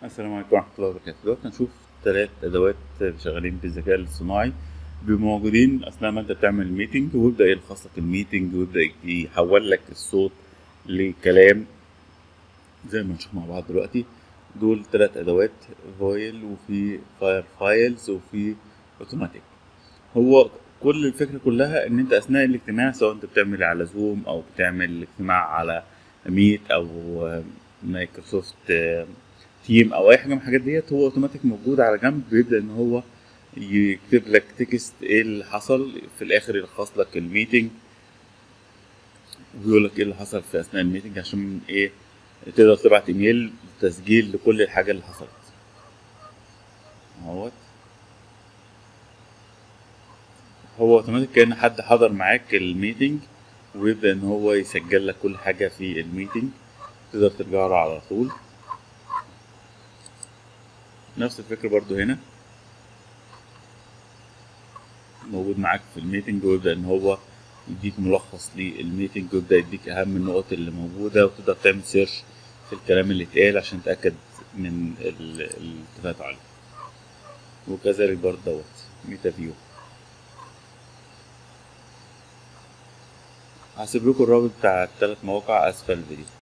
السلام عليكم ورحمة الله وبركاته دلوقتي هنشوف ثلاث أدوات شغالين بالذكاء الاصطناعي بيبقوا موجودين أثناء ما أنت بتعمل ميتنج ويبدأ يلخص لك الميتنج ويبدأ يحول لك الصوت لكلام زي ما نشوف مع بعض دلوقتي دول ثلاث أدوات فويل وفي فاير فايلز وفي أوتوماتيك هو كل الفكرة كلها إن أنت أثناء الاجتماع سواء أنت بتعمل على زوم أو بتعمل اجتماع على ميت أو مايكروسوفت تيم او اي حاجه من الحاجات ديت هو اوتوماتيك موجود على جنب بيبدا ان هو يكتب لك تكست ايه اللي حصل في الاخر يلخص لك الميتنج ويقول لك ايه اللي حصل في اثناء الميتنج عشان ايه تقدر تبعت ايميل تسجيل لكل الحاجه اللي حصلت اهوت هو اوتوماتيك كان حد حضر معاك الميتنج ويبدا ان هو يسجل لك كل حاجه في الميتنج تقدر ترجع له على طول نفس الفكرة برضو هنا موجود معاك في الميتنج ويبدأ إن هو يديك ملخص للميتنج ويبدأ يديك أهم النقط اللي موجودة وتقدر تعمل سيرش في الكلام اللي اتقال عشان تتأكد من الاتفاقات عليه وكذلك برضه دوت ميتا فيو هسيب لكم الرابط بتاع التلات مواقع أسفل الفيديو